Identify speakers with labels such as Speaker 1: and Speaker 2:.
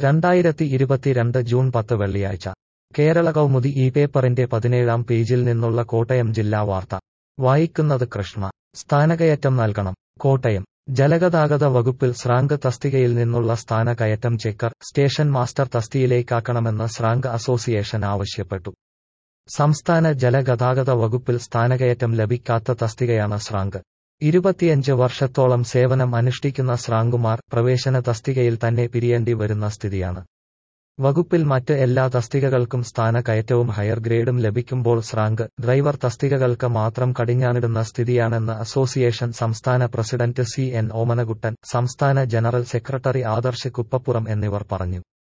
Speaker 1: രണ്ടായിരത്തി ഇരുപത്തിരണ്ട് ജൂൺ പത്ത് വെള്ളിയാഴ്ച കേരള കൗമുദി ഈ പേപ്പറിന്റെ പതിനേഴാം പേജിൽ നിന്നുള്ള കോട്ടയം ജില്ലാ വാർത്ത വായിക്കുന്നത് കൃഷ്ണ സ്ഥാനകയറ്റം നൽകണം കോട്ടയം ജലഗതാഗത വകുപ്പിൽ സ്രാങ്ക് തസ്തികയിൽ നിന്നുള്ള സ്ഥാനകയറ്റം ചെക്കർ സ്റ്റേഷൻ മാസ്റ്റർ തസ്തിയിലേക്കാക്കണമെന്ന് സ്രാങ്ക് അസോസിയേഷൻ ആവശ്യപ്പെട്ടു സംസ്ഥാന ജലഗതാഗത വകുപ്പിൽ സ്ഥാനകയറ്റം ലഭിക്കാത്ത തസ്തികയാണ് സ്രാങ്ക് ഇരുപത്തിയഞ്ച് വർഷത്തോളം സേവനം അനുഷ്ഠിക്കുന്ന സ്രാങ്കുമാർ പ്രവേശന തസ്തികയിൽ തന്നെ പിരിയേണ്ടി വരുന്ന സ്ഥിതിയാണ് വകുപ്പിൽ മറ്റ് എല്ലാ തസ്തികകൾക്കും സ്ഥാനകയറ്റവും ഹയർ ഗ്രേഡും ലഭിക്കുമ്പോൾ സ്രാങ്ക് ഡ്രൈവർ തസ്തികകൾക്ക് മാത്രം കടിഞ്ഞാണിടുന്ന സ്ഥിതിയാണെന്ന് അസോസിയേഷൻ സംസ്ഥാന പ്രസിഡന്റ് സി എൻ ഓമനകുട്ടൻ സംസ്ഥാന ജനറൽ സെക്രട്ടറി ആദർശ് കുപ്പപ്പുറം എന്നിവർ പറഞ്ഞു